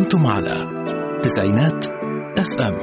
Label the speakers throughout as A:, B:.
A: أنتم على تسعينات اف ام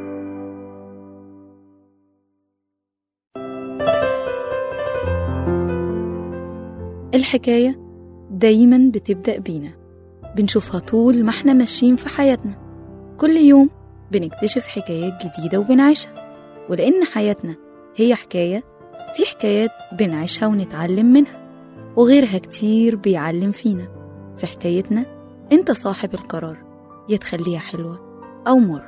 B: الحكاية دايما بتبدأ بينا بنشوفها طول ما احنا ماشيين في حياتنا كل يوم بنكتشف حكايات جديدة وبنعيشها ولأن حياتنا هي حكاية في حكايات بنعيشها ونتعلم منها وغيرها كتير بيعلم فينا في حكايتنا انت صاحب القرار يا تخليها حلوة أو مر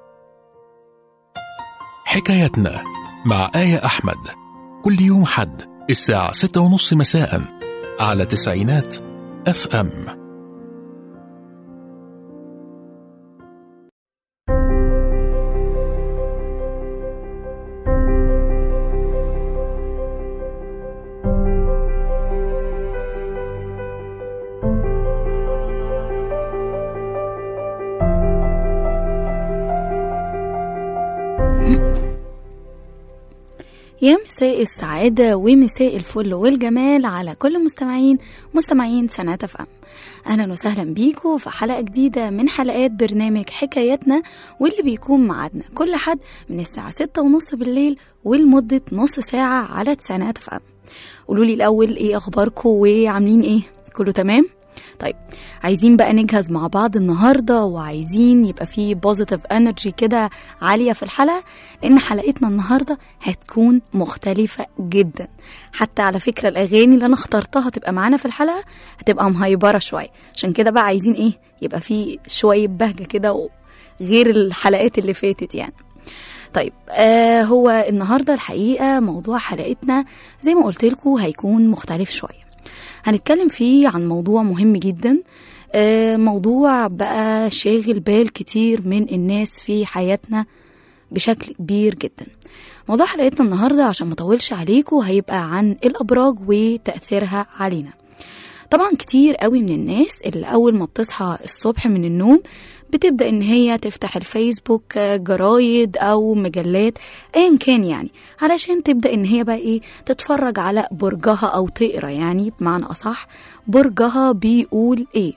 A: حكايتنا مع آية أحمد كل يوم حد الساعة ستة ونص مساء على تسعينات اف ام
B: يا مساء السعادة ومساء الفل والجمال على كل مستمعين مستمعين سنة أم أهلا وسهلا بيكم في حلقة جديدة من حلقات برنامج حكاياتنا واللي بيكون معادنا كل حد من الساعة ستة ونص بالليل ولمدة نص ساعة على تسعينات أم قولوا لي الأول إيه أخباركم وعاملين إيه كله تمام؟ طيب عايزين بقى نجهز مع بعض النهارده وعايزين يبقى في بوزيتيف انرجي كده عاليه في الحلقه لان حلقتنا النهارده هتكون مختلفه جدا حتى على فكره الاغاني اللي انا اخترتها تبقى معانا في الحلقه هتبقى مهيبره شويه عشان كده بقى عايزين ايه يبقى في شويه بهجه كده غير الحلقات اللي فاتت يعني طيب آه هو النهارده الحقيقه موضوع حلقتنا زي ما قلت لكم هيكون مختلف شويه هنتكلم فيه عن موضوع مهم جدا آه، موضوع بقى شاغل بال كتير من الناس في حياتنا بشكل كبير جدا موضوع حلقتنا النهارده عشان ما اطولش عليكم هيبقى عن الابراج وتاثيرها علينا طبعا كتير قوي من الناس اللي اول ما بتصحى الصبح من النوم بتبدا ان هي تفتح الفيسبوك آه، جرايد او مجلات ايا كان يعني علشان تبدا ان هي بقى ايه تتفرج على برجها او تقرا يعني بمعنى اصح برجها بيقول ايه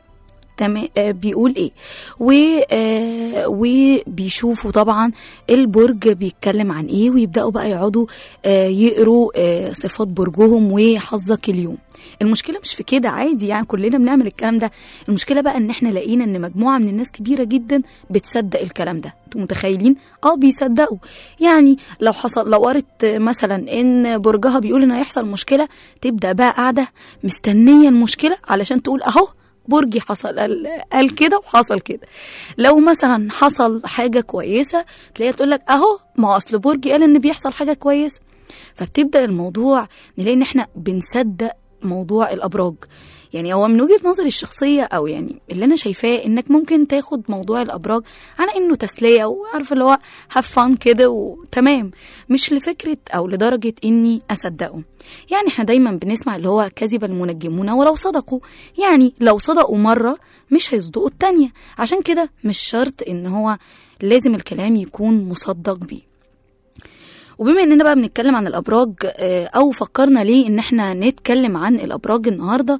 B: تمام آه، بيقول ايه و آه، وبيشوفوا طبعا البرج بيتكلم عن ايه ويبداوا بقى يقعدوا آه، يقروا آه، صفات برجهم وحظك اليوم المشكله مش في كده عادي يعني كلنا بنعمل الكلام ده المشكله بقى ان احنا لقينا ان مجموعه من الناس كبيره جدا بتصدق الكلام ده انتوا متخيلين اه بيصدقوا يعني لو حصل لو قرت مثلا ان برجها بيقول ان هيحصل مشكله تبدا بقى قاعده مستنيه المشكله علشان تقول اهو برجي حصل قال, قال كده وحصل كده لو مثلا حصل حاجه كويسه تلاقيها تقول لك اهو ما هو اصل برجي قال ان بيحصل حاجه كويسه فبتبدا الموضوع نلاقي ان احنا بنصدق موضوع الابراج يعني هو من وجهه نظري الشخصيه او يعني اللي انا شايفاه انك ممكن تاخد موضوع الابراج على انه تسليه وعارف اللي هو هفان كده وتمام مش لفكره او لدرجه اني اصدقه يعني احنا دايما بنسمع اللي هو كذب المنجمون ولو صدقوا يعني لو صدقوا مره مش هيصدقوا التانيه عشان كده مش شرط ان هو لازم الكلام يكون مصدق بيه وبما اننا بقى بنتكلم عن الابراج آه، او فكرنا ليه ان احنا نتكلم عن الابراج النهارده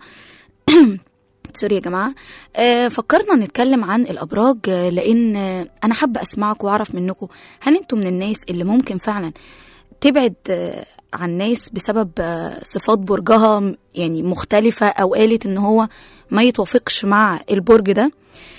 B: سوري يا جماعه آه، فكرنا نتكلم عن الابراج آه، لان آه، انا حابه اسمعكم واعرف منكم هل انتم من الناس اللي ممكن فعلا تبعد آه، عن ناس بسبب آه، صفات برجها م- يعني مختلفه او قالت ان هو ما يتوافقش مع البرج ده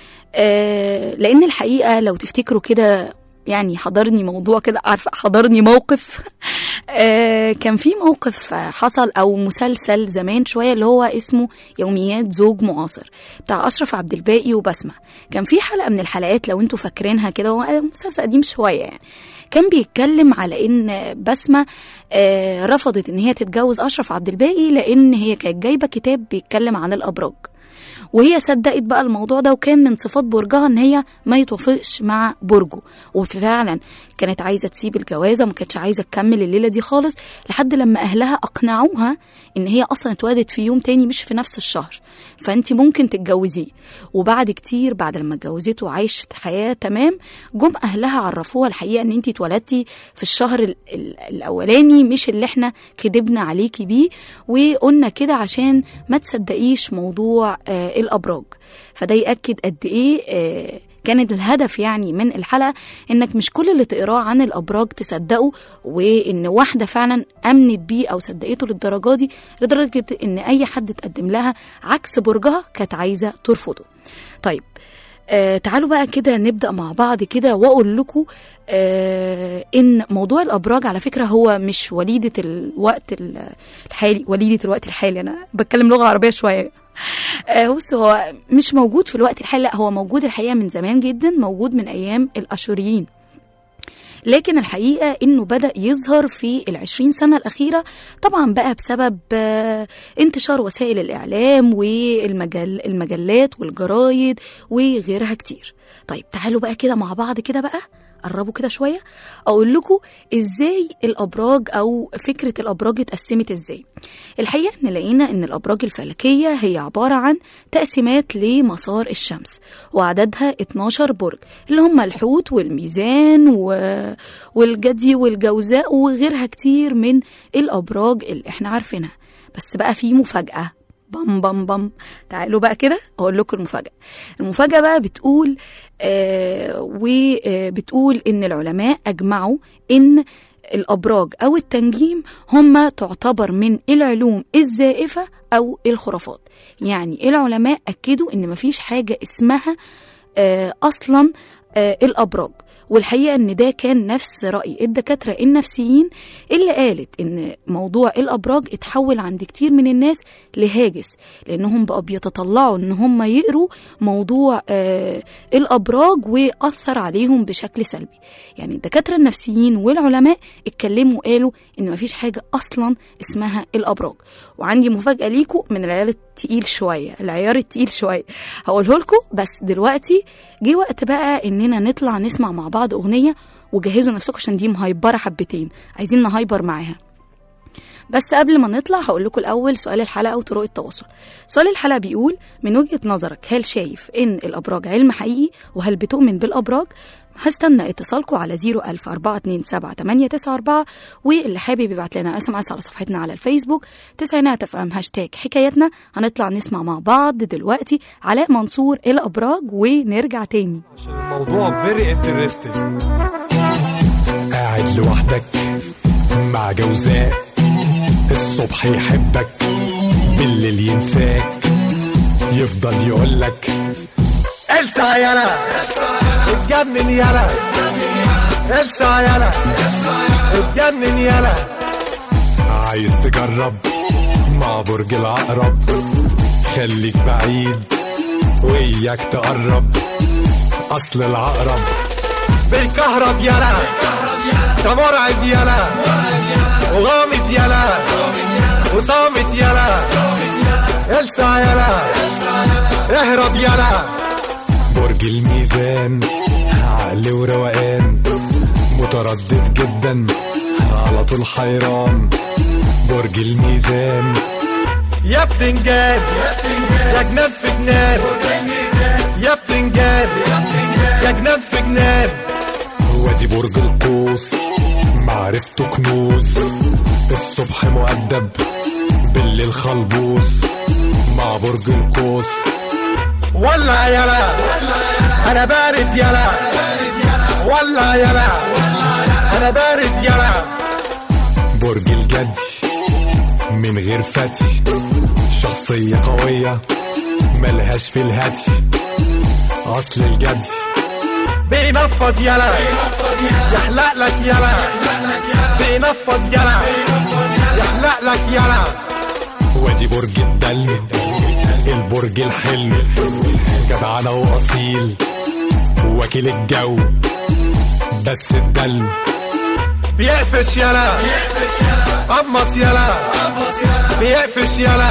B: آه، لان الحقيقه لو تفتكروا كده يعني حضرني موضوع كده عارفه حضرني موقف آه، كان في موقف آه، حصل او مسلسل زمان شويه اللي هو اسمه يوميات زوج معاصر بتاع اشرف عبد الباقي وبسمه كان في حلقه من الحلقات لو انتوا فاكرينها كده هو مسلسل قديم شويه يعني كان بيتكلم على ان بسمه آه، رفضت ان هي تتجوز اشرف عبد الباقي لان هي كانت جايبه كتاب بيتكلم عن الابراج وهي صدقت بقى الموضوع ده وكان من صفات برجها ان هي ما يتوافقش مع برجه وفعلا كانت عايزه تسيب الجوازه وما كانتش عايزه تكمل الليله دي خالص لحد لما اهلها اقنعوها ان هي اصلا اتولدت في يوم تاني مش في نفس الشهر فانت ممكن تتجوزيه وبعد كتير بعد لما اتجوزته وعايشت حياه تمام جم اهلها عرفوها الحقيقه ان انت اتولدتي في الشهر ال- ال- الاولاني مش اللي احنا كدبنا عليكي بيه وقلنا كده عشان ما تصدقيش موضوع آه الابراج فده ياكد قد ايه آه، كان الهدف يعني من الحلقه انك مش كل اللي تقراه عن الابراج تصدقه وان واحده فعلا امنت بيه او صدقته للدرجه دي لدرجه ان اي حد تقدم لها عكس برجها كانت عايزه ترفضه طيب آه تعالوا بقى كده نبدا مع بعض كده واقول لكم آه ان موضوع الابراج على فكره هو مش وليده الوقت ال- الحالي وليده الوقت الحالي انا بتكلم لغه عربيه شويه آه بص هو مش موجود في الوقت الحالي لا هو موجود الحقيقه من زمان جدا موجود من ايام الاشوريين لكن الحقيقة إنه بدأ يظهر في العشرين سنة الأخيرة طبعا بقى بسبب آه، انتشار وسائل الإعلام والمجل المجلات والجرايد وغيرها كتير طيب تعالوا بقى كده مع بعض كده بقى قربوا كده شوية أقول لكم إزاي الأبراج أو فكرة الأبراج اتقسمت إزاي الحقيقة إن لقينا إن الأبراج الفلكية هي عبارة عن تقسيمات لمسار الشمس وعددها 12 برج اللي هم الحوت والميزان و... والجدي والجوزاء وغيرها كتير من الأبراج اللي احنا عارفينها بس بقى في مفاجأة بام بام بام تعالوا بقى كده اقول لكم المفاجاه المفاجاه بقى بتقول آه وبتقول ان العلماء اجمعوا ان الابراج او التنجيم هم تعتبر من العلوم الزائفه او الخرافات يعني العلماء اكدوا ان مفيش حاجه اسمها آه اصلا آه الابراج والحقيقه ان ده كان نفس راي الدكاتره النفسيين اللي قالت ان موضوع الابراج اتحول عند كتير من الناس لهاجس لانهم بقوا بيتطلعوا ان هم يقروا موضوع آه الابراج واثر عليهم بشكل سلبي يعني الدكاتره النفسيين والعلماء اتكلموا وقالوا ان مفيش حاجه اصلا اسمها الابراج وعندي مفاجاه ليكم من العيال التقيل شويه العيار التقيل شويه هقوله لكم بس دلوقتي جه وقت بقى اننا نطلع نسمع مع بعض اغنيه وجهزوا نفسكم عشان دي مهيبره حبتين عايزين نهايبر معاها بس قبل ما نطلع هقول لكم الاول سؤال الحلقه وطرق التواصل سؤال الحلقه بيقول من وجهه نظرك هل شايف ان الابراج علم حقيقي وهل بتؤمن بالابراج هستنى اتصالكم على 01000 427 894 واللي حابب يبعت لنا اس ام اس على صفحتنا على الفيسبوك تسعينات اف ام هاشتاج حكايتنا هنطلع نسمع مع بعض دلوقتي علاء منصور الابراج ونرجع تاني
C: عشان الموضوع فيري انترستنج
D: قاعد لوحدك مع جوزاء الصبح يحبك بالليل ينساك يفضل يقولك
C: السا يلا اتجنن يلا السا يلا اتجنن يلا
D: عايز تجرب مع برج العقرب خليك بعيد وياك تقرب اصل العقرب
C: بالكهرب يلا ده مرعب يلا وغامض يلا وصامت يلا السا يلا اهرب يلا
D: برج الميزان عقل وروقان متردد جدا على طول حيران برج الميزان
C: يا بتنجان يا جنان في جنان يا بتنجان يا جنان في جنان
D: وادي برج القوس معرفته كنوز الصبح مؤدب بالليل خلبوس مع برج القوس
C: ولع يلا انا بارد يلا ولع يلا انا بارد يلا
D: برج الجدي من غير فتي شخصية قوية ملهاش في الهدي أصل الجدي
C: بينفض يلا يحلق لك يلا بينفض يلا يحلق لك يلا
D: وادي برج الدلو البرج الحلو جدعانة وأصيل وكيل الجو بس الدلو
C: بيقفش يلا قمص يلا بيقفش يلا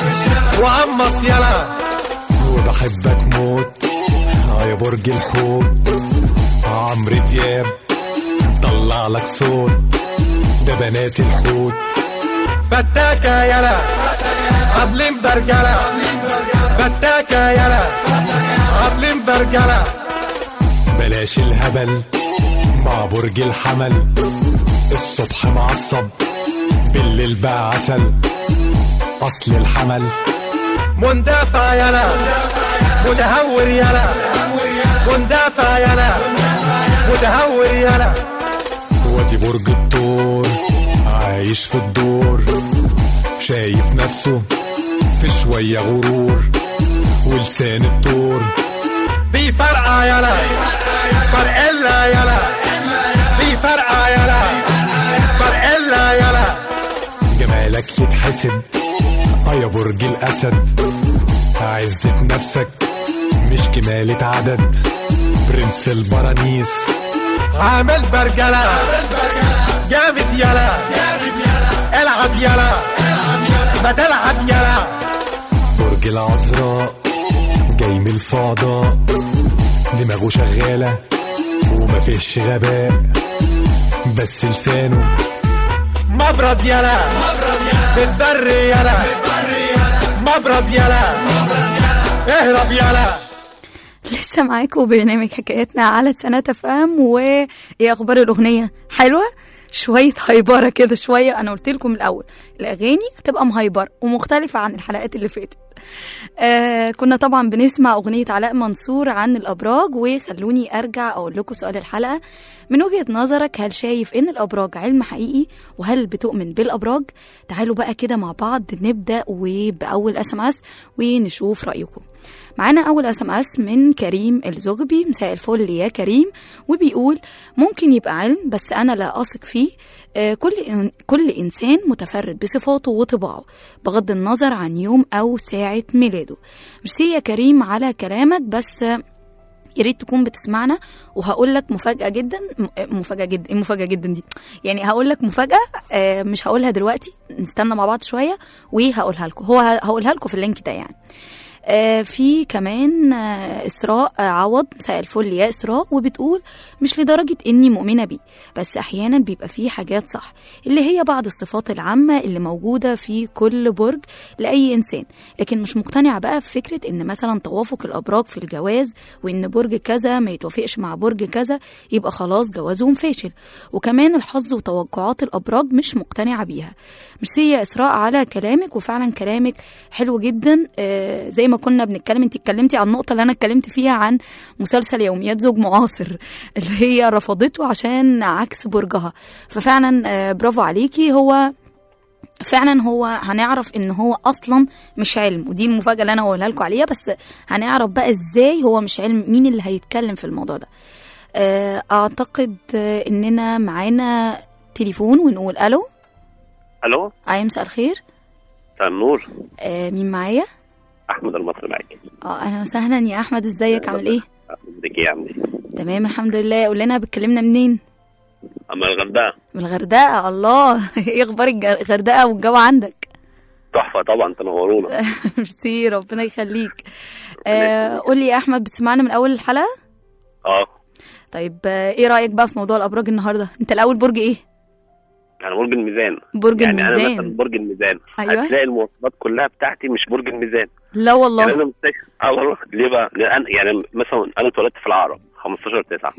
C: وقمص يلا
D: وبحبك موت اه يا برج الحوت عمرو دياب طلع لك صوت ده بنات الحوت
C: فتاكة يلا قبل برجلة فتاكة يلا قبل برجلة
D: بلاش الهبل مع برج الحمل الصبح معصب بالليل بقى عسل اصل الحمل
C: مندفع يلا متهور يلا مندفع يلا متهور يلا
D: وادي برج الثور عايش في الدور شايف نفسه في شوية غرور ولسان التور
C: بيفرقع يلا فرقلا يلا بيفرقع يلا فرقلا يلا
D: جمالك يتحسد اه يا برج الأسد عزة نفسك مش كمالة عدد برنس البرانيس
C: عامل برجلة جامد يلا العب يلا ما تلعب يلا
D: برج العذراء جاي من الفضاء دماغه شغالة وما فيش غباء بس لسانه
C: مبرد يلا بتبري يلا مبرد يلا اهرب يلا
B: لسه معاكم برنامج حكاياتنا على سنة افهم وايه اخبار الاغنيه حلوه شويه هايبره كده شويه انا قلت لكم الاول الاغاني هتبقى مهايبره ومختلفه عن الحلقات اللي فاتت آه كنا طبعا بنسمع اغنيه علاء منصور عن الابراج وخلوني ارجع اقول لكم سؤال الحلقه من وجهه نظرك هل شايف ان الابراج علم حقيقي وهل بتؤمن بالابراج تعالوا بقى كده مع بعض نبدا وباول اس ام اس ونشوف رايكم معانا اول اس ام اس من كريم الزغبي مساء الفل يا كريم وبيقول ممكن يبقى علم بس انا لا اثق فيه آه، كل إن- كل انسان متفرد بصفاته وطباعه بغض النظر عن يوم او ساعه ميلاده ميرسي يا كريم على كلامك بس آه، يا ريت تكون بتسمعنا وهقول لك مفاجاه جدا م- مفاجاه جدا إيه مفاجاه جدا دي يعني هقول لك مفاجاه آه، مش هقولها دلوقتي نستنى مع بعض شويه وهقولها لكم هو هقولها لكم في اللينك ده يعني آه، في كمان آه، إسراء آه، عوض مساء الفل يا إسراء وبتقول مش لدرجة إني مؤمنة بيه بس أحيانا بيبقى فيه حاجات صح اللي هي بعض الصفات العامة اللي موجودة في كل برج لأي إنسان لكن مش مقتنعة بقى بفكرة إن مثلا توافق الأبراج في الجواز وإن برج كذا ما يتوافقش مع برج كذا يبقى خلاص جوازهم فاشل وكمان الحظ وتوقعات الأبراج مش مقتنعة بيها ميرسي يا إسراء على كلامك وفعلا كلامك حلو جدا آه زي ما كنا بنتكلم انت اتكلمتي عن النقطة اللي أنا اتكلمت فيها عن مسلسل يوميات زوج معاصر اللي هي رفضته عشان عكس برجها ففعلا آه برافو عليكي هو فعلا هو هنعرف ان هو اصلا مش علم ودي المفاجاه اللي انا هقولها لكم عليها بس هنعرف بقى ازاي هو مش علم مين اللي هيتكلم في الموضوع ده آه، اعتقد آه، اننا معانا تليفون ونقول الو
E: الو
B: اي مساء الخير
E: مساء النور
B: آه، مين معايا
E: احمد المصري معاك
B: اه اهلا وسهلا يا احمد ازيك عامل ايه
E: ازيك ايه يا عمي
B: تمام الحمد لله قول لنا بتكلمنا منين
E: اما الغردقه
B: من الغردقه الله ايه اخبار الج- الغردقه والجو عندك
E: تحفه طبعا تنورونا
B: ميرسي ربنا يخليك آه قول لي يا احمد بتسمعنا من اول الحلقه
E: اه
B: طيب آه، ايه رايك بقى في موضوع الابراج النهارده انت الاول برج ايه
E: انا برج الميزان
B: برج
E: يعني انا
B: الميزان
E: مثلا برج الميزان
B: أيوة.
E: هتلاقي المواصفات كلها بتاعتي مش برج الميزان
B: لا
E: يعني
B: والله
E: انا مستكشف اه والله ليه بقى؟ لان يعني مثلا انا اتولدت في العقرب 15 9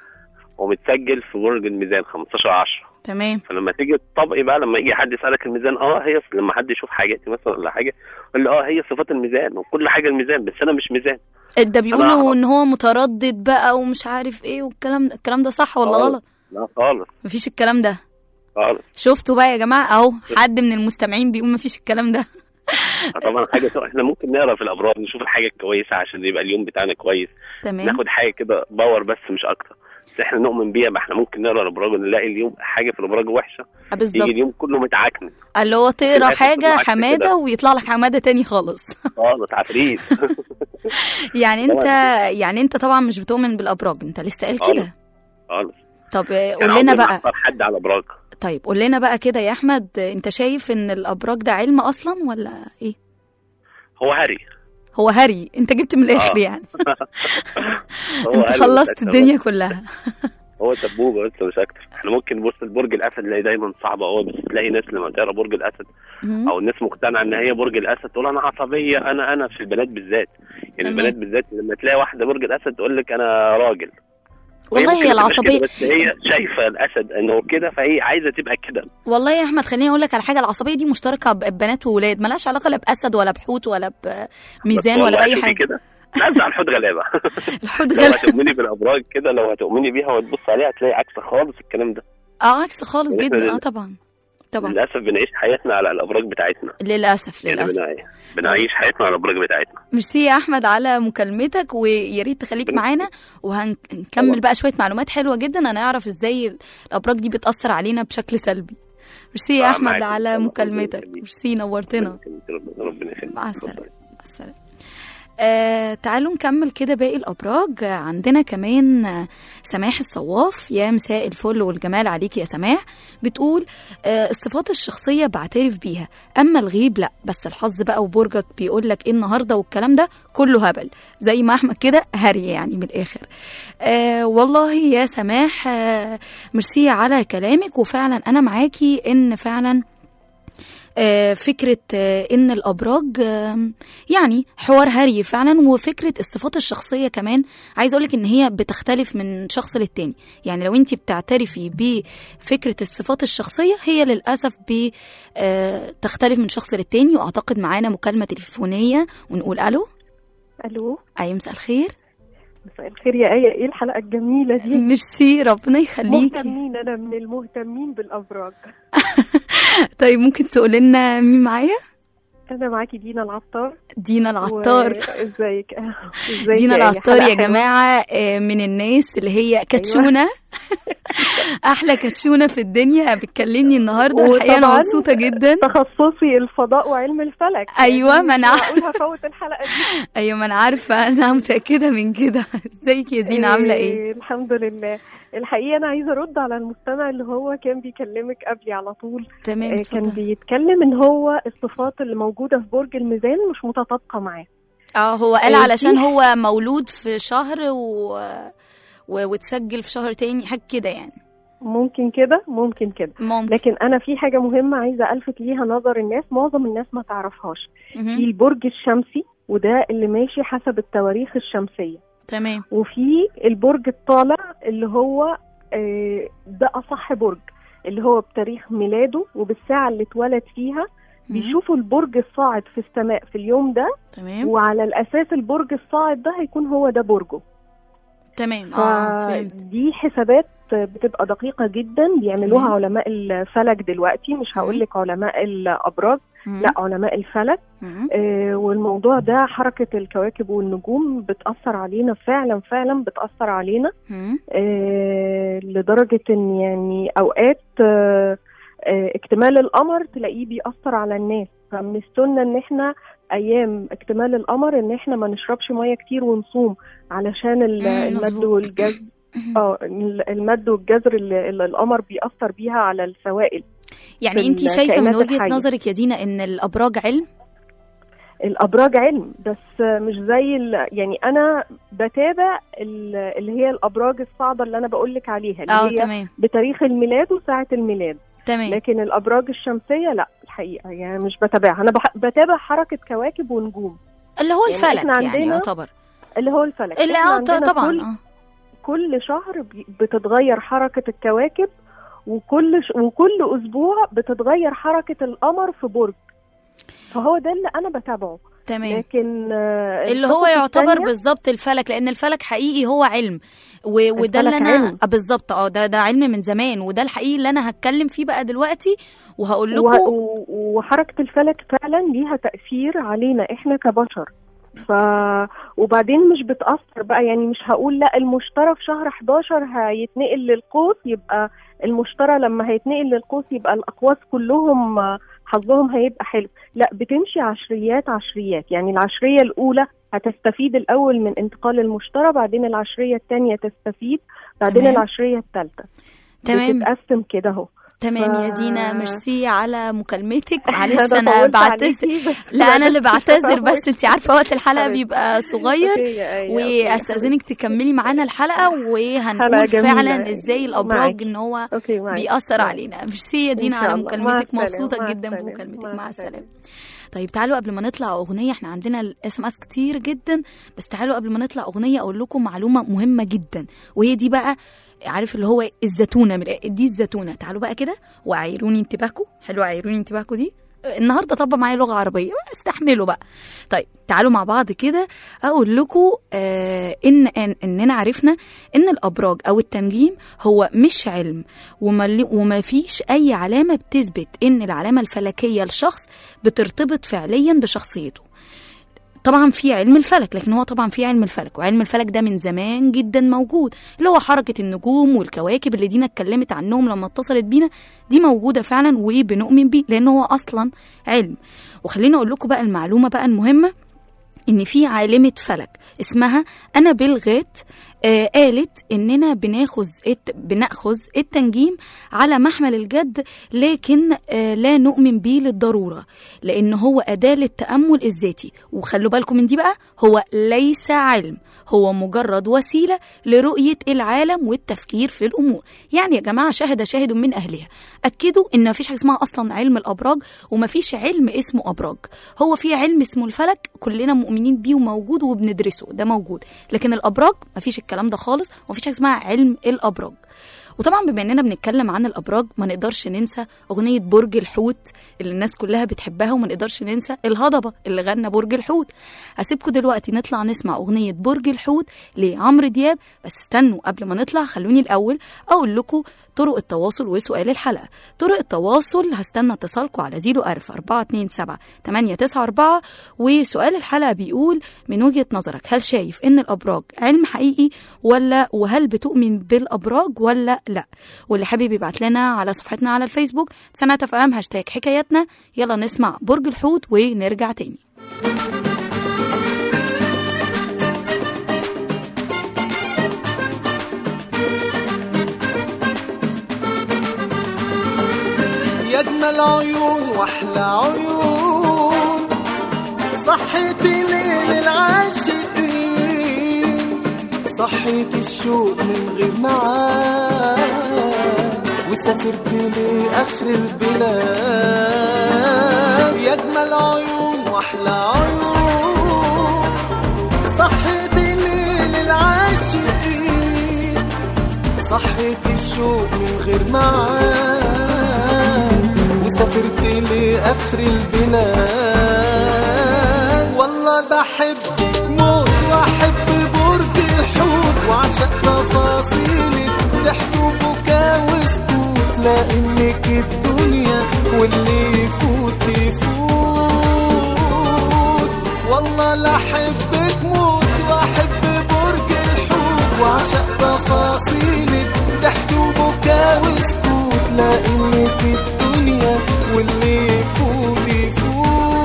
E: ومتسجل في برج الميزان 15 10
B: تمام
E: فلما تيجي تطبقي بقى لما يجي حد يسالك الميزان اه هي لما حد يشوف حاجاتي مثلا ولا حاجه يقول لي اه هي صفات الميزان وكل حاجه الميزان بس انا مش ميزان
B: ده بيقولوا
E: أعرف.
B: ان هو متردد بقى ومش عارف ايه والكلام ده الكلام ده صح ولا
E: خالص.
B: غلط
E: لا خالص
B: مفيش الكلام ده
E: خالص
B: شفتوا بقى يا جماعه اهو حد من المستمعين بيقول مفيش الكلام ده
E: طبعا حاجه سواء احنا ممكن نقرا في الابراج نشوف الحاجه الكويسه عشان يبقى اليوم بتاعنا كويس
B: تمام
E: ناخد حاجه كده باور بس مش اكتر بس احنا نؤمن بيها ما احنا ممكن نقرا الابراج ونلاقي اليوم حاجه في الابراج وحشه
B: آه،
E: يجي
B: بالظبط
E: اليوم كله متعكن
B: اللي هو تقرا
E: الآخر
B: حاجه
E: كله عكس
B: حماده
E: كده.
B: ويطلع لك حماده تاني خالص
E: خالص عفريت
B: يعني انت
E: طبعاً.
B: يعني انت طبعا مش بتؤمن بالابراج انت لسه قايل
E: خالص.
B: كده
E: خالص
B: طب آه،
E: يعني
B: قول لنا
E: عمري ما
B: بقى
E: اختار حد على ابراج
B: طيب قول لنا بقى كده يا احمد آه، انت شايف ان الابراج ده علم اصلا ولا ايه
E: هو هري
B: هو هري انت جبت من الاخر
E: آه.
B: يعني
E: هو
B: انت
E: هري
B: خلصت
E: بس
B: الدنيا كلها
E: هو سبوبه بس مش اكتر احنا ممكن نبص لبرج الاسد نلاقي دايما صعبه قوي بس تلاقي ناس لما تقرا برج الاسد
B: مم.
E: او الناس مقتنعه ان هي برج الاسد تقول انا عصبيه انا انا في البنات بالذات يعني
B: تمام.
E: البنات بالذات لما تلاقي واحده برج الاسد تقول لك انا راجل
B: والله
E: ممكن
B: هي
E: ما تبقاش
B: العصبية-
E: كده، بس هي شايفه الاسد انه كده فهي عايزه تبقى كده
B: والله يا احمد خليني اقول لك على حاجه العصبيه دي مشتركه ببنات وولاد ملهاش علاقه لا باسد ولا بحوت ولا بميزان
E: بس
B: ولا
E: والله
B: باي
E: شوفي
B: حاجه
E: كده لا على الحوت غلابه
B: الحوت
E: لو
B: غلط
E: هتؤمني بالابراج كده لو هتؤمني بيها وتبص عليها هتلاقي عكس خالص الكلام ده
B: اه عكس خالص
E: إحنا
B: جدا اه
E: لل-
B: طبعا طبعا
E: للاسف بنعيش حياتنا على الابراج بتاعتنا
B: للاسف
E: يعني
B: للاسف
E: بنعيش, بنعيش حياتنا على الابراج بتاعتنا
B: ميرسي يا احمد على مكالمتك ويا ريت تخليك معانا وهنكمل بقى شويه معلومات حلوه جدا هنعرف ازاي الابراج دي بتاثر علينا بشكل سلبي ميرسي يا
E: آه،
B: احمد
E: معاك إن
B: على
E: شاء الله.
B: مكالمتك
E: ربنا
B: ميرسي نورتنا
E: ربنا ربنا يخليك
B: مع السلامة مع السلامة آه تعالوا نكمل كده باقي الأبراج آه عندنا كمان آه سماح الصواف يا مساء الفل والجمال عليك يا سماح بتقول آه الصفات الشخصية بعترف بيها أما الغيب لا بس الحظ بقى وبرجك بيقول لك إيه النهاردة والكلام ده كله هبل زي ما أحمد كده هري يعني من الآخر آه والله يا سماح آه ميرسي على كلامك وفعلا أنا معاكي إن فعلا آه، فكرة آه، إن الأبراج آم، يعني حوار هري فعلا وفكرة الصفات الشخصية كمان عايز أقولك إن هي بتختلف من شخص للتاني يعني لو أنت بتعترفي بفكرة الصفات الشخصية هي للأسف بتختلف من شخص للتاني وأعتقد معانا مكالمة تليفونية ونقول ألو
F: الو
B: أي مساء الخير
F: مساء الخير يا ايه ايه الحلقه الجميله دي
B: ميرسي ربنا يخليكي
F: مهتمين انا من المهتمين بالابراج
B: طيب ممكن تقولي لنا مين معايا
F: انا معاكي دينا العطار
B: دينا العطار
F: و- ازيك ازيك
B: دينا
F: يا آية؟
B: العطار يا
F: حلقة حلوة.
B: جماعة آه، من الناس اللي هي كاتشونة أحلى كاتشونة في الدنيا بتكلمني النهاردة الحقيقة أنا
F: وطبعاً
B: مبسوطة جدا
F: تخصصي الفضاء وعلم الفلك
B: أيوة،
F: يعني
B: ما
F: مش
B: أنا-
F: معقول هفوت الحلقه دي
B: أيوة ما أنا عارفة أنا متأكدة من كده ازيك يا دينا عاملة إيه؟
F: إيه، الحمد لله الحقيقه انا عايزه ارد على المستمع اللي هو كان بيكلمك قبلي على طول
B: تمام
F: إيه، كان
B: اتفضل
F: بيتكلم ان هو الصفات اللي موجوده في برج الميزان مش متطابقه معاه
B: اه هو قال
F: إيه،
B: علشان
F: في-
B: هو مولود في شهر و... و... وتسجل في شهر تاني حاجة كده يعني
F: ممكن كده ممكن كده
B: ممكن
F: لكن انا في حاجه مهمه عايزه الفت ليها نظر الناس معظم الناس ما تعرفهاش في
B: مهم.
F: البرج الشمسي وده اللي ماشي حسب التواريخ الشمسيه
B: تمام
F: وفي البرج الطالع اللي هو آه، ده اصح برج اللي هو بتاريخ ميلاده وبالساعه اللي اتولد فيها
B: مهم.
F: بيشوفوا البرج الصاعد في السماء في اليوم ده
B: تمام
F: وعلى الاساس البرج الصاعد ده هيكون هو ده برجه
B: تمام اه فهمت
F: فدي حسابات بتبقى دقيقة جدا بيعملوها
B: تمام.
F: علماء الفلك دلوقتي مش هقول لك علماء الأبراج
B: مهم.
F: لا علماء الفلك
B: مهم.
F: آه، والموضوع ده حركة الكواكب والنجوم بتأثر علينا فعلا فعلا بتأثر علينا
B: مهم.
F: آه، لدرجة إن يعني أوقات آه، آه، اكتمال القمر تلاقيه بيأثر على الناس فمن السنة إن إحنا أيام اكتمال القمر إن إحنا ما نشربش مية كتير ونصوم علشان ال-
B: مم،
F: المد
B: مظبوط.
F: والجذب اه المد والجزر اللي اللي القمر بيأثر بيها على السوائل
B: يعني
F: في
B: انت شايفه من
F: الكائنات
B: وجهه
F: الحية.
B: نظرك يا دينا ان الابراج علم
F: الابراج علم بس مش زي ال... يعني انا بتابع ال- اللي هي الابراج الصعبه اللي انا بقول لك عليها اللي
B: اه
F: هي
B: تمام
F: بتاريخ الميلاد وساعه الميلاد
B: تمام
F: لكن الابراج الشمسيه لا الحقيقه يعني مش بتابعها انا بح... بتابع حركه كواكب ونجوم
B: اللي هو
F: يعني
B: الفلك
F: إحنا
B: يعني
F: عندنا
B: يعتبر
F: اللي هو الفلك
B: اللي
F: إحنا
B: اه
F: عندنا
B: طبعا
F: كل...
B: اه
F: كل شهر بي- بتتغير حركه الكواكب وكل ش... وكل اسبوع بتتغير حركه القمر في برج فهو ده اللي انا بتابعه
B: تمام
F: لكن آه،
B: اللي هو
F: القصص
B: يعتبر
F: التانية-
B: بالظبط الفلك لان الفلك حقيقي هو علم و... وده اللي
F: الفلك
B: انا
F: علم.
B: آه بالظبط اه ده ده علم من زمان وده الحقيقي اللي انا هتكلم فيه بقى دلوقتي وهقول لكم
F: و- و- وحركة الفلك فعلا ليها تأثير علينا احنا كبشر ف وبعدين مش بتأثر بقى يعني مش هقول لا المشترى في شهر 11 هيتنقل للقوس يبقى المشترى لما هيتنقل للقوس يبقى الأقواس كلهم آه، حظهم هيبقى حلو لا بتمشي عشريات عشريات يعني العشرية الأولى هتستفيد الأول من انتقال المشترى بعدين العشرية الثانية تستفيد بعدين
B: تمام.
F: العشرية الثالثة
B: تمام
F: بتتقسم كده اهو
B: تمام يا
F: ف-
B: دينا ميرسي على مكالمتك معلش
F: أنا
B: انا
F: طولت
B: بعتذر
F: عليكي، بس
B: لا انا اللي
F: معلش
B: بعتذر بس
F: طولت.
B: انت عارفه وقت الحلقه
F: حبيبتي.
B: بيبقى صغير
F: أوكي يا آية، أوكي يا
B: واستاذنك تكملي معانا الحلقه وهنقول
F: حلقة جميلة.
B: فعلا ازاي الابراج
F: معاكي.
B: ان هو
F: اوكي معاك
B: بيأثر علينا ميرسي يا دينا
F: إن شاء
B: على
F: الله. مع
B: مكالمتك
F: السلامة،
B: مبسوطه
F: مع
B: جدا
F: السلامة،
B: بمكالمتك
F: مع
B: مع
F: السلامة.
B: السلامه طيب تعالوا قبل ما نطلع اغنيه احنا عندنا الاس ام اس كتير جدا بس تعالوا قبل ما نطلع اغنيه اقول لكم معلومه مهمه جدا وهي دي بقى عارف اللي هو الزتونه من دي الزتونه تعالوا بقى كده وعيروني انتباهكم حلو عيروني انتباهكم دي النهارده طبق معايا لغه عربيه استحملوا بقى طيب تعالوا مع بعض كده اقول لكم آه ان إن اننا عرفنا ان الابراج او التنجيم هو مش علم وما, وما فيش اي علامه بتثبت ان العلامه الفلكيه لشخص بترتبط فعليا بشخصيته طبعا في علم الفلك لكن هو طبعا في علم الفلك وعلم الفلك ده من زمان جدا موجود اللي هو حركة النجوم والكواكب اللي دينا اتكلمت عنهم لما اتصلت بينا دي موجودة فعلا وبنؤمن بيه لأن هو أصلا علم وخليني أقول لكم بقى المعلومة بقى المهمة ان في عالمه فلك اسمها انابيل غات آه قالت اننا بناخذ الت... بناخذ التنجيم على محمل الجد لكن آه لا نؤمن بيه للضروره لان هو اداه للتامل الذاتي وخلوا بالكم من دي بقى هو ليس علم هو مجرد وسيله لرؤيه العالم والتفكير في الامور يعني يا جماعه شهد شاهد من اهلها اكدوا ان مفيش حاجه اسمها اصلا علم الابراج ومفيش علم اسمه ابراج هو في علم اسمه الفلك كلنا مؤمنين بيه وموجود وبندرسه ده موجود لكن الابراج مفيش الكلام ده خالص ومفيش حاجه اسمها علم الابراج وطبعا بما اننا بنتكلم عن الابراج ما نقدرش ننسى اغنيه برج الحوت اللي الناس كلها بتحبها وما نقدرش ننسى الهضبه اللي غنى برج الحوت هسيبكم دلوقتي نطلع نسمع اغنيه برج الحوت لعمرو دياب بس استنوا قبل ما نطلع خلوني الاول اقول لكم طرق التواصل وسؤال الحلقه طرق التواصل هستنى اتصالكم على 01000 427 894 وسؤال الحلقه بيقول من وجهه نظرك هل شايف ان الابراج علم حقيقي ولا وهل بتؤمن بالابراج ولا لا واللي حابب يبعت لنا على صفحتنا على الفيسبوك سنة ام هاشتاج حكاياتنا يلا نسمع برج الحوت ونرجع تاني
G: يا اجمل عيون واحلى عيون صحيتي ليل العاشقين صحيت الشوق من غير معاد وسافرت لاخر البلاد يا اجمل عيون واحلى عيون صحيتي ليل العاشقين صحيت الشوق من غير معاد وسافرت لاخر البلاد والله بحبك موت واحب برج الحوت وعشق تفاصيلك ضحك وبكا وسكوت لانك الدنيا واللي يفوت يفوت والله لا احبك موت واحب برج الحوت وعشق تفاصيلك ضحك وبكا وسكوت لانك الدنيا واللي يفوت يفوت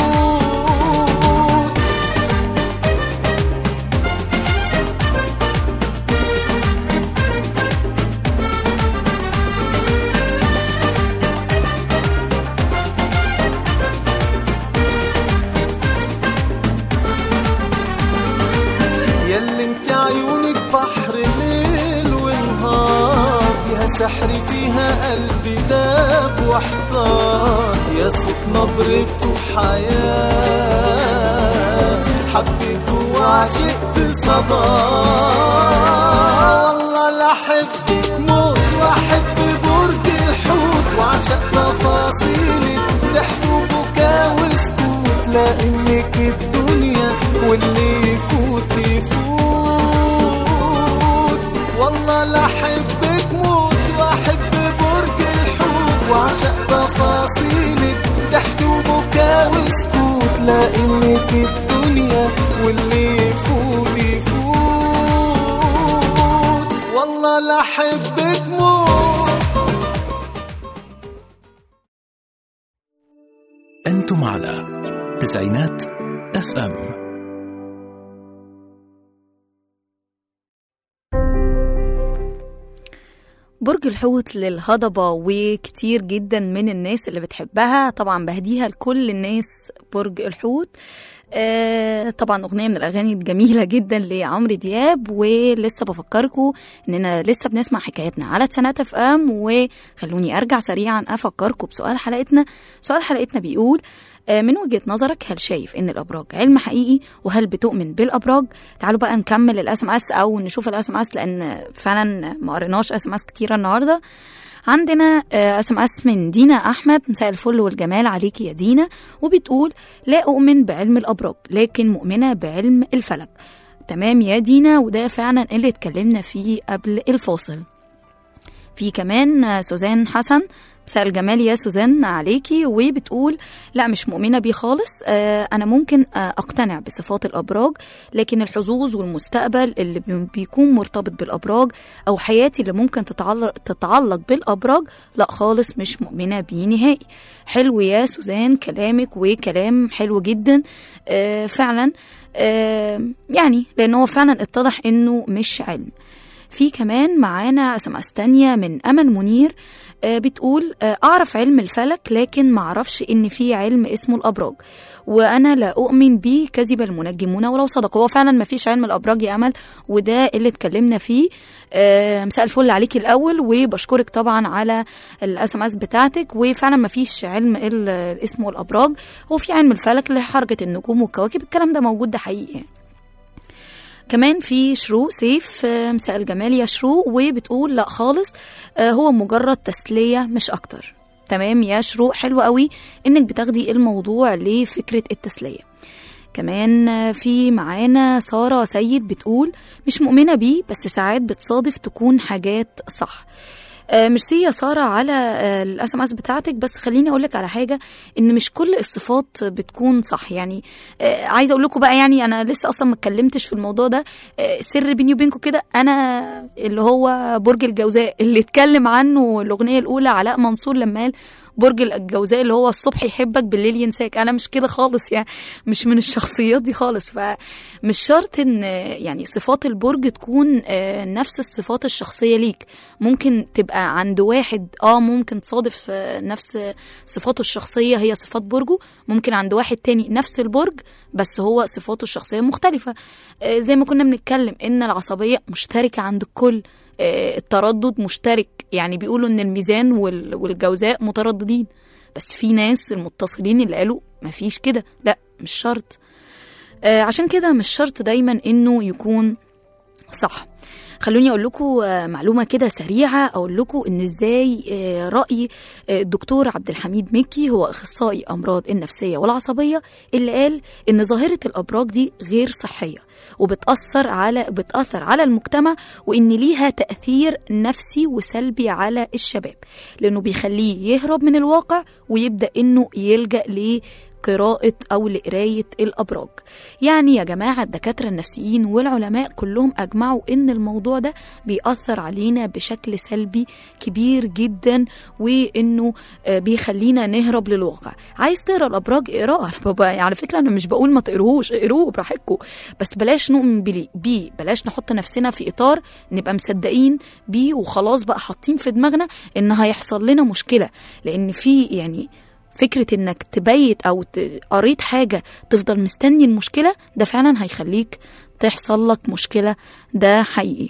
G: ياللي انت عيونك بحر ليل ونهار فيها سحر فيها قلبي داب واحتار يا صوت نبرته حياة حبيت وعشقت صدى والله لا احبك موت واحب برج الحوت وعشق تفاصيلك ضحك وبكا وسكوت لانك الدنيا واللي يفوت يفوت والله لا احبك موت واحب برج الحوت وعشق تفاصيلك ضحك وبكا وسكوت لانك الدنيا واللي يفوت يفوت والله لا احبك موت
A: أنتم على تسعينات اف ام
B: برج الحوت للهضبة وكتير جدا من الناس اللي بتحبها طبعا بهديها لكل الناس برج الحوت آه طبعا أغنية من الأغاني الجميلة جدا لعمرو دياب ولسه بفكركم إننا لسه بنسمع حكايتنا على تسعينات اف ام وخلوني أرجع سريعا أفكركم بسؤال حلقتنا سؤال حلقتنا بيقول آه، من وجهة نظرك هل شايف ان الابراج علم حقيقي وهل بتؤمن بالابراج تعالوا بقى نكمل الاس ام اس او نشوف الاس ام اس لان فعلا ما قريناش اس ام اس كتيره النهارده عندنا اس ام اس من دينا احمد مساء الفل والجمال عليكي يا دينا وبتقول لا اؤمن بعلم الابراج لكن مؤمنه بعلم الفلك تمام يا دينا وده فعلا اللي اتكلمنا فيه قبل الفاصل في كمان آه، سوزان حسن مساء الجمال يا سوزان عليكي وبتقول لا مش مؤمنة بيه خالص آه أنا ممكن آه أقتنع بصفات الأبراج لكن الحظوظ والمستقبل اللي بي- بيكون مرتبط بالأبراج أو حياتي اللي ممكن تتعلق, تتعلق بالأبراج لا خالص مش مؤمنة بيه نهائي حلو يا سوزان كلامك وكلام حلو جدا آه فعلا آه يعني لأن هو فعلا اتضح إنه مش علم في كمان معانا اس ام اس تانية من امل منير آه، بتقول آه، اعرف علم الفلك لكن ما اعرفش ان في علم اسمه الابراج وانا لا اؤمن به كذب المنجمون ولو صدقوا هو فعلا ما فيش علم الابراج يا امل وده اللي اتكلمنا فيه آه، مساء الفل عليكي الاول وبشكرك طبعا على الاس ام اس بتاعتك وفعلا ما فيش علم ال- اسمه الابراج هو في علم الفلك اللي هي حركه النجوم والكواكب الكلام ده موجود ده حقيقي يعني. كمان في شروق سيف آه، مساء الجمال يا شروق وبتقول لا خالص آه، هو مجرد تسلية مش أكتر تمام يا شروق حلو قوي إنك بتاخدي الموضوع لفكرة التسلية كمان آه، في معانا سارة سيد بتقول مش مؤمنة بيه بس ساعات بتصادف تكون حاجات صح آه، ميرسي يا ساره على الاس ام اس بتاعتك بس خليني اقول لك على حاجه ان مش كل الصفات بتكون صح يعني آه، عايزه اقول لكم بقى يعني انا لسه اصلا ما اتكلمتش في الموضوع ده آه، سر بيني وبينكم كده انا اللي هو برج الجوزاء اللي اتكلم عنه الاغنيه الاولى علاء منصور لما قال برج الجوزاء اللي هو الصبح يحبك بالليل ينساك انا مش كده خالص يعني مش من الشخصيات دي خالص فمش شرط ان يعني صفات البرج تكون آه، نفس الصفات الشخصيه ليك ممكن تبقى عند واحد اه ممكن تصادف آه، نفس صفاته الشخصيه هي صفات برجه ممكن عند واحد تاني نفس البرج بس هو صفاته الشخصيه مختلفه آه، زي ما كنا بنتكلم ان العصبيه مشتركه عند الكل آه، التردد مشترك يعني بيقولوا ان الميزان وال- والجوزاء مترددين بس في ناس المتصلين اللي قالوا مفيش كده لا مش شرط آه، عشان كده مش شرط دايما انه يكون صح خلوني اقول لكم آه، معلومه كده سريعه اقول لكم ان ازاي آه، راي آه، الدكتور عبد الحميد مكي هو اخصائي امراض النفسيه والعصبيه اللي قال ان ظاهره الابراج دي غير صحيه وبتاثر على بتاثر على المجتمع وان ليها تاثير نفسي وسلبي على الشباب لانه بيخليه يهرب من الواقع ويبدا انه يلجا ل قراءة أو لقراية الأبراج يعني يا جماعة الدكاترة النفسيين والعلماء كلهم أجمعوا إن الموضوع ده بيأثر علينا بشكل سلبي كبير جدا وإنه آه، بيخلينا نهرب للواقع عايز تقرا الأبراج اقراه أنا بابا- على فكرة أنا مش بقول ما تقروهوش اقروه براحتكم بس بلاش نؤمن بلي- بيه بلاش نحط نفسنا في إطار نبقى مصدقين بيه وخلاص بقى حاطين في دماغنا إن هيحصل لنا مشكلة لأن في يعني فكرة انك تبيت او ت- قريت حاجة تفضل مستني المشكلة ده فعلا هيخليك تحصل لك مشكلة ده حقيقي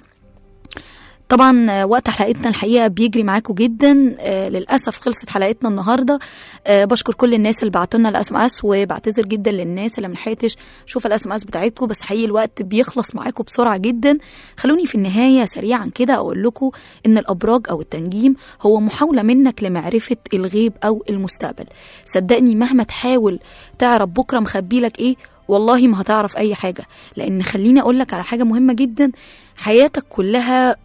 B: طبعا آه، وقت حلقتنا الحقيقه بيجري معاكم جدا آه للاسف خلصت حلقتنا النهارده آه بشكر كل الناس اللي بعتوا لنا الاس ام اس وبعتذر جدا للناس اللي ملحقتش اشوف الاس ام اس بتاعتكم بس حقيقي الوقت بيخلص معاكم بسرعه جدا خلوني في النهايه سريعا كده اقول لكم ان الابراج او التنجيم هو محاوله منك لمعرفه الغيب او المستقبل صدقني مهما تحاول تعرف بكره مخبي لك ايه والله ما هتعرف اي حاجه لان خليني اقول لك على حاجه مهمه جدا حياتك كلها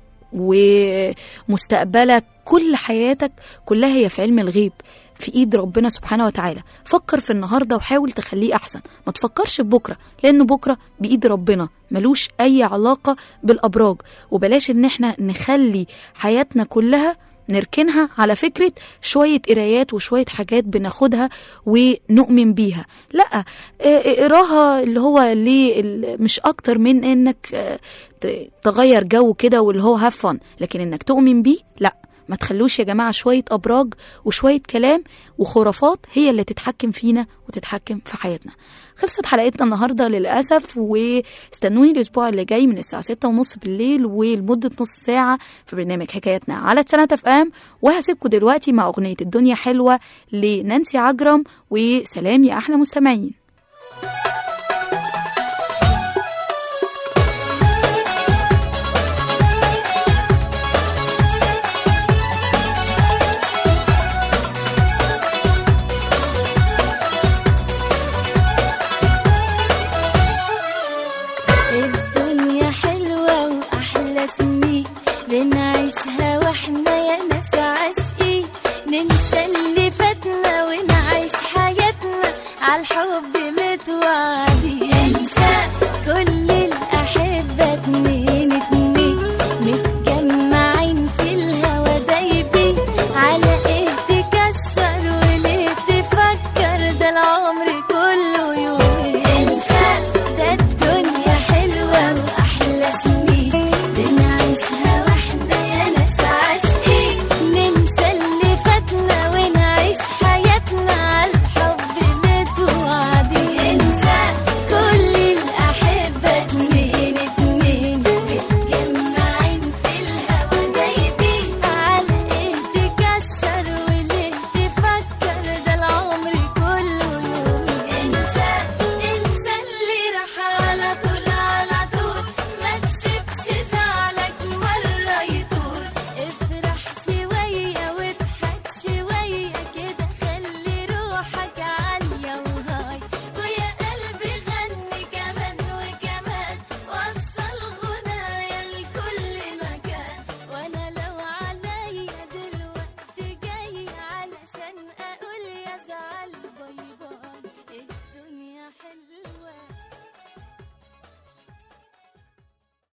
B: ومستقبلك كل حياتك كلها هي في علم الغيب في ايد ربنا سبحانه وتعالى فكر في النهارده وحاول تخليه احسن ما تفكرش في بكره لان بكره بايد ربنا ملوش اي علاقه بالابراج وبلاش ان احنا نخلي حياتنا كلها نركنها على فكرة شوية قرايات وشوية حاجات بناخدها ونؤمن بيها لا اه، اقراها اللي هو ليه ال- مش اكتر من انك اه، ت- تغير جو كده واللي هو هاف فن لكن انك تؤمن بيه لا ما تخلوش يا جماعة شوية أبراج وشوية كلام وخرافات هي اللي تتحكم فينا وتتحكم في حياتنا خلصت حلقتنا النهاردة للأسف واستنوني الأسبوع اللي جاي من الساعة ستة ونص بالليل ولمدة نص ساعة في برنامج حكاياتنا على سنة اف ام وهسيبكم دلوقتي مع أغنية الدنيا حلوة لنانسي عجرم وسلام يا أحلى مستمعين